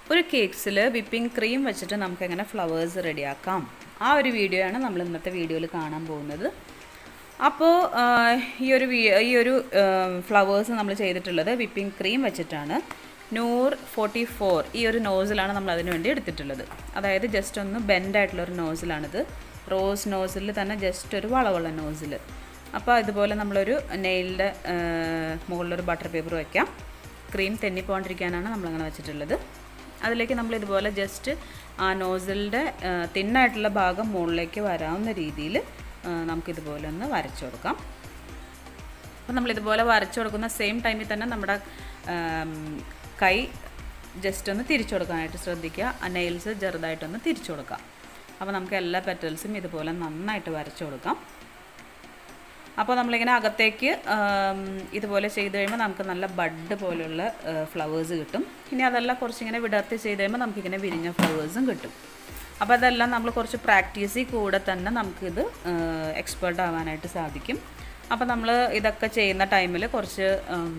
ഒരു കേക്ക്സിൽ whipping cream വെച്ചിട്ട് നമുക്ക് എങ്ങനെ ഫ്ലവേഴ്സ് റെഡിയാക്കാം ആ ഒരു വീഡിയോ ആണ് നമ്മൾ ഇന്നത്തെ വീഡിയോയിൽ കാണാൻ പോകുന്നത് അപ്പോൾ ഈ ഒരു വീ ഈ ഒരു ഫ്ലവേഴ്സ് നമ്മൾ ചെയ്തിട്ടുള്ളത് വിപ്പിംഗ് ക്രീം വെച്ചിട്ടാണ് നൂർ ഫോർട്ടി ഫോർ ഈ ഒരു നോസിലാണ് നമ്മൾ അതിന് വേണ്ടി എടുത്തിട്ടുള്ളത് അതായത് ജസ്റ്റ് ഒന്ന് ബെൻഡായിട്ടുള്ള ഒരു നോസിലാണിത് റോസ് നോസിൽ തന്നെ ജസ്റ്റ് ഒരു വളവുള്ള നോസിൽ അപ്പോൾ ഇതുപോലെ നമ്മളൊരു നെയിലിൻ്റെ മുകളിലൊരു ബട്ടർ പേപ്പർ വയ്ക്കാം ക്രീം തെന്നിപ്പോണ്ടിരിക്കാനാണ് നമ്മളങ്ങനെ വെച്ചിട്ടുള്ളത് അതിലേക്ക് നമ്മൾ ഇതുപോലെ ജസ്റ്റ് ആ നോസിലിൻ്റെ തിന്നായിട്ടുള്ള ഭാഗം മുകളിലേക്ക് വരാവുന്ന രീതിയിൽ നമുക്കിതുപോലെ ഒന്ന് വരച്ചു കൊടുക്കാം അപ്പോൾ നമ്മളിതുപോലെ വരച്ചു കൊടുക്കുന്ന സെയിം ടൈമിൽ തന്നെ നമ്മുടെ കൈ ജസ്റ്റ് ഒന്ന് തിരിച്ചു കൊടുക്കാനായിട്ട് ശ്രദ്ധിക്കുക ആ നെയിൽസ് ചെറുതായിട്ടൊന്ന് തിരിച്ചു കൊടുക്കാം അപ്പോൾ നമുക്ക് എല്ലാ പെറ്റൽസും ഇതുപോലെ നന്നായിട്ട് വരച്ചു കൊടുക്കാം അപ്പോൾ നമ്മളിങ്ങനെ അകത്തേക്ക് ഇതുപോലെ ചെയ്ത് കഴിയുമ്പോൾ നമുക്ക് നല്ല ബഡ് പോലെയുള്ള ഫ്ലവേഴ്സ് കിട്ടും ഇനി അതല്ല കുറച്ചിങ്ങനെ വിടർത്തി ചെയ്ത് കഴിയുമ്പോൾ നമുക്കിങ്ങനെ വിരിഞ്ഞ ഫ്ലവേഴ്സും കിട്ടും അപ്പോൾ അതെല്ലാം നമ്മൾ കുറച്ച് പ്രാക്ടീസിൽ കൂടെ തന്നെ നമുക്കിത് എക്സ്പേർട്ട് ആവാനായിട്ട് സാധിക്കും അപ്പോൾ നമ്മൾ ഇതൊക്കെ ചെയ്യുന്ന ടൈമിൽ കുറച്ച്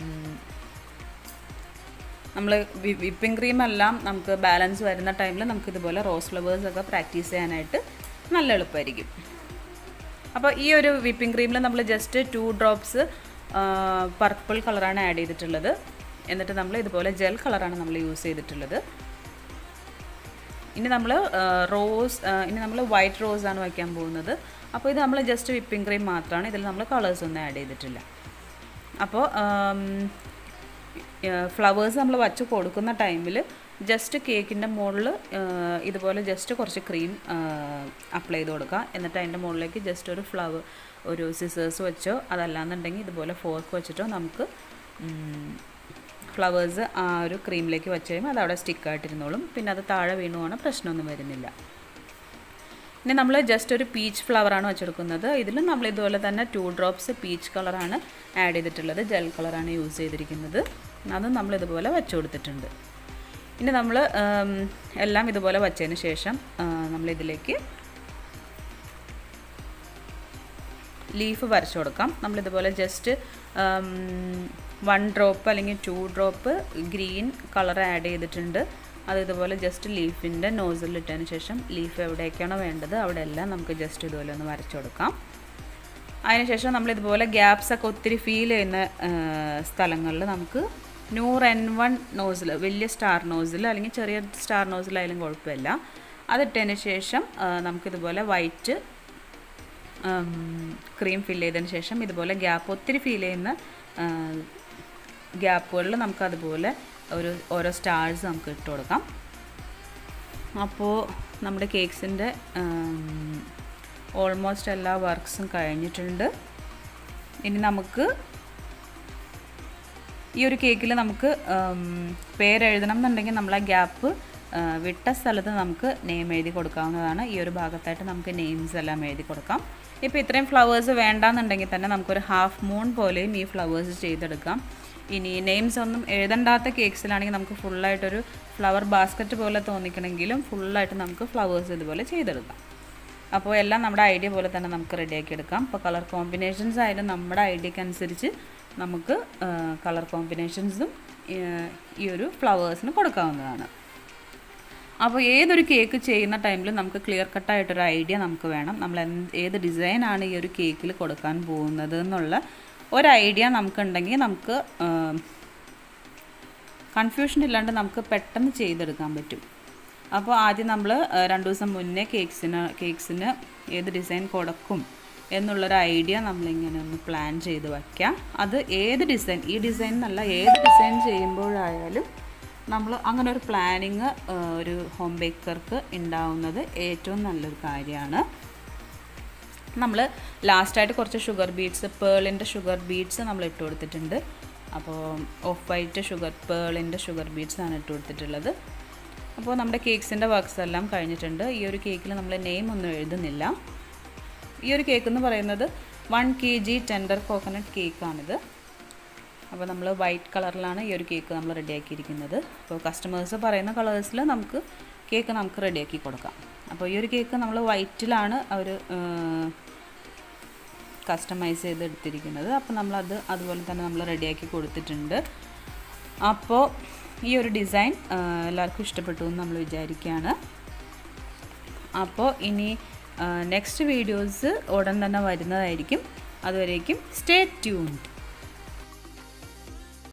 നമ്മൾ വിപ്പിംഗ് ക്രീം എല്ലാം നമുക്ക് ബാലൻസ് വരുന്ന ടൈമിൽ നമുക്ക് ഇതുപോലെ റോസ് ഫ്ലവേഴ്സൊക്കെ പ്രാക്ടീസ് ചെയ്യാനായിട്ട് നല്ല എളുപ്പമായിരിക്കും അപ്പോൾ ഈ ഒരു വിപ്പിംഗ് ക്രീമിൽ നമ്മൾ ജസ്റ്റ് ടു ഡ്രോപ്സ് പർപ്പിൾ കളറാണ് ആഡ് ചെയ്തിട്ടുള്ളത് എന്നിട്ട് നമ്മൾ ഇതുപോലെ ജെൽ കളറാണ് നമ്മൾ യൂസ് ചെയ്തിട്ടുള്ളത് ഇനി നമ്മൾ റോസ് ഇനി നമ്മൾ വൈറ്റ് റോസ് ആണ് വയ്ക്കാൻ പോകുന്നത് അപ്പോൾ ഇത് നമ്മൾ ജസ്റ്റ് വിപ്പിംഗ് ക്രീം മാത്രമാണ് ഇതിൽ നമ്മൾ കളേഴ്സ് ഒന്നും ആഡ് ചെയ്തിട്ടില്ല അപ്പോൾ ഫ്ലവേഴ്സ് നമ്മൾ വച്ച് കൊടുക്കുന്ന ടൈമിൽ ജസ്റ്റ് കേക്കിൻ്റെ മുകളിൽ ഇതുപോലെ ജസ്റ്റ് കുറച്ച് ക്രീം അപ്ലൈ ചെയ്ത് കൊടുക്കുക എന്നിട്ട് അതിൻ്റെ മുകളിലേക്ക് ജസ്റ്റ് ഒരു ഫ്ലവർ ഒരു സിസേഴ്സ് വെച്ചോ അതല്ലാന്നുണ്ടെങ്കിൽ ഇതുപോലെ ഫോർക്ക് വെച്ചിട്ടോ നമുക്ക് ഫ്ലവേഴ്സ് ആ ഒരു ക്രീമിലേക്ക് വെച്ച് കഴിയുമ്പോൾ അത് അവിടെ സ്റ്റിക്കായിട്ടിരുന്നോളും പിന്നെ അത് താഴെ വീണുവാണ് പ്രശ്നമൊന്നും വരുന്നില്ല ഇനി നമ്മൾ ജസ്റ്റ് ഒരു പീച്ച് ഫ്ലവറാണ് വെച്ചെടുക്കുന്നത് ഇതിൽ നമ്മൾ ഇതുപോലെ തന്നെ ടു ഡ്രോപ്സ് പീച്ച് കളറാണ് ആഡ് ചെയ്തിട്ടുള്ളത് ജെൽ കളറാണ് യൂസ് ചെയ്തിരിക്കുന്നത് അതും നമ്മൾ ഇതുപോലെ വെച്ച് കൊടുത്തിട്ടുണ്ട് ഇനി നമ്മൾ എല്ലാം ഇതുപോലെ വച്ചതിന് ശേഷം നമ്മളിതിലേക്ക് ലീഫ് വരച്ചു കൊടുക്കാം നമ്മളിതുപോലെ ജസ്റ്റ് വൺ ഡ്രോപ്പ് അല്ലെങ്കിൽ two drop green colour add ചെയ്തിട്ടുണ്ട് അത് ഇതുപോലെ ജസ്റ്റ് ലീഫിൻ്റെ നോസിലിട്ടതിന് ശേഷം ലീഫ് എവിടേക്കാണോ വേണ്ടത് അവിടെ എല്ലാം നമുക്ക് ജസ്റ്റ് ഇതുപോലെ ഒന്ന് വരച്ചു കൊടുക്കാം അതിനുശേഷം നമ്മളിതുപോലെ ഗ്യാപ്സ് ഒക്കെ ഒത്തിരി ഫീൽ ചെയ്യുന്ന സ്ഥലങ്ങളിൽ നമുക്ക് നൂറ് എൻ വൺ നോസിൽ വലിയ സ്റ്റാർ നോസിൽ അല്ലെങ്കിൽ ചെറിയ സ്റ്റാർ നോസിലായാലും കുഴപ്പമില്ല അതിട്ടതിന് ശേഷം നമുക്കിതുപോലെ വൈറ്റ് ക്രീം ഫിൽ ചെയ്തതിന് ശേഷം ഇതുപോലെ ഗ്യാപ്പ് ഒത്തിരി ഫീൽ ചെയ്യുന്ന ഗ്യാപ്പുകളിൽ നമുക്കതുപോലെ ഒരു ഓരോ സ്റ്റാർസ് നമുക്ക് ഇട്ട് കൊടുക്കാം അപ്പോൾ നമ്മുടെ കേക്ക്സിൻ്റെ ഓൾമോസ്റ്റ് എല്ലാ വർക്ക്സും കഴിഞ്ഞിട്ടുണ്ട് ഇനി നമുക്ക് ഈ ഒരു കേക്കിൽ നമുക്ക് പേരെഴുതണം എന്നുണ്ടെങ്കിൽ നമ്മൾ ആ ഗ്യാപ്പ് വിട്ട സ്ഥലത്ത് നമുക്ക് നെയിം എഴുതി കൊടുക്കാവുന്നതാണ് ഈ ഒരു ഭാഗത്തായിട്ട് നമുക്ക് നെയിംസ് എല്ലാം എഴുതി കൊടുക്കാം ഇപ്പോൾ ഇത്രയും ഫ്ലവേഴ്സ് വേണ്ടാന്നുണ്ടെങ്കിൽ തന്നെ നമുക്കൊരു ഹാഫ് മൂൺ പോലെയും ഈ ഫ്ലവേഴ്സ് ചെയ്തെടുക്കാം ഇനി നെയിംസ് ഒന്നും എഴുതണ്ടാത്ത കേക്ക്സിലാണെങ്കിൽ നമുക്ക് ഫുള്ളായിട്ടൊരു ഫ്ലവർ ബാസ്ക്കറ്റ് പോലെ തോന്നിക്കണമെങ്കിലും ഫുള്ളായിട്ട് നമുക്ക് ഫ്ലവേഴ്സ് ഇതുപോലെ ചെയ്തെടുക്കാം അപ്പോൾ എല്ലാം നമ്മുടെ ഐഡിയ പോലെ തന്നെ നമുക്ക് റെഡിയാക്കി എടുക്കാം ഇപ്പോൾ കളർ കോമ്പിനേഷൻസ് ആയാലും നമ്മുടെ ഐഡിയക്ക് അനുസരിച്ച് നമുക്ക് കളർ കോമ്പിനേഷൻസും ഈ ഒരു ഫ്ലവേഴ്സിന് കൊടുക്കാവുന്നതാണ് അപ്പോൾ ഏതൊരു കേക്ക് ചെയ്യുന്ന ടൈമിൽ നമുക്ക് ക്ലിയർ കട്ടായിട്ടൊരു ഐഡിയ നമുക്ക് വേണം നമ്മൾ ഏത് ഡിസൈനാണ് ഈ ഒരു കേക്കിൽ കൊടുക്കാൻ പോകുന്നത് എന്നുള്ള ഒരു ഐഡിയ നമുക്കുണ്ടെങ്കിൽ നമുക്ക് കൺഫ്യൂഷൻ ഇല്ലാണ്ട് നമുക്ക് പെട്ടെന്ന് ചെയ്തെടുക്കാൻ പറ്റും അപ്പോൾ ആദ്യം നമ്മൾ രണ്ട് ദിവസം മുന്നേ കേക്ക്സിന് കേക്ക്സിന് ഏത് ഡിസൈൻ കൊടുക്കും എന്നുള്ളൊരു ഐഡിയ നമ്മളിങ്ങനെ ഒന്ന് പ്ലാൻ ചെയ്ത് വയ്ക്കാം അത് ഏത് ഡിസൈൻ ഈ ഡിസൈൻ എന്നല്ല ഏത് ഡിസൈൻ ചെയ്യുമ്പോഴായാലും നമ്മൾ അങ്ങനെ ഒരു പ്ലാനിങ് ഒരു ഹോം ബേക്കർക്ക് ഉണ്ടാവുന്നത് ഏറ്റവും നല്ലൊരു കാര്യമാണ് നമ്മൾ ലാസ്റ്റായിട്ട് കുറച്ച് ഷുഗർ ബീഡ്സ് പേളിൻ്റെ ഷുഗർ ബീഡ്സ് നമ്മൾ ഇട്ട് കൊടുത്തിട്ടുണ്ട് അപ്പോൾ ഓഫ് വൈറ്റ് ഷുഗർ പേളിൻ്റെ ഷുഗർ ബീഡ്സ് ആണ് ഇട്ട് കൊടുത്തിട്ടുള്ളത് അപ്പോൾ നമ്മുടെ കേക്ക്സിൻ്റെ വർക്ക്സ് എല്ലാം കഴിഞ്ഞിട്ടുണ്ട് ഈ ഒരു കേക്കിൽ നമ്മൾ നെയിം ഒന്നും എഴുതുന്നില്ല ഈ ഒരു കേക്ക് എന്ന് പറയുന്നത് one K G tender coconut കേക്കാണിത് അപ്പോൾ നമ്മൾ വൈറ്റ് കളറിലാണ് ഈ ഒരു കേക്ക് നമ്മൾ റെഡിയാക്കിയിരിക്കുന്നത് അപ്പോൾ കസ്റ്റമേഴ്സ് പറയുന്ന കളേഴ്സിൽ നമുക്ക് കേക്ക് നമുക്ക് റെഡിയാക്കി കൊടുക്കാം അപ്പോൾ ഈ ഒരു കേക്ക് നമ്മൾ വൈറ്റിലാണ് അവർ കസ്റ്റമൈസ് ചെയ്ത് എടുത്തിരിക്കുന്നത് അപ്പോൾ നമ്മളത് അതുപോലെ തന്നെ നമ്മൾ റെഡിയാക്കി കൊടുത്തിട്ടുണ്ട് അപ്പോൾ ഈ ഒരു ഡിസൈൻ എല്ലാവർക്കും ഇഷ്ടപ്പെട്ടു എന്ന് നമ്മൾ വിചാരിക്കുകയാണ് അപ്പോൾ ഇനി നെക്സ്റ്റ് വീഡിയോസ് ഉടൻ തന്നെ വരുന്നതായിരിക്കും അതുവരേക്കും സ്റ്റേ ട്യൂൺഡ്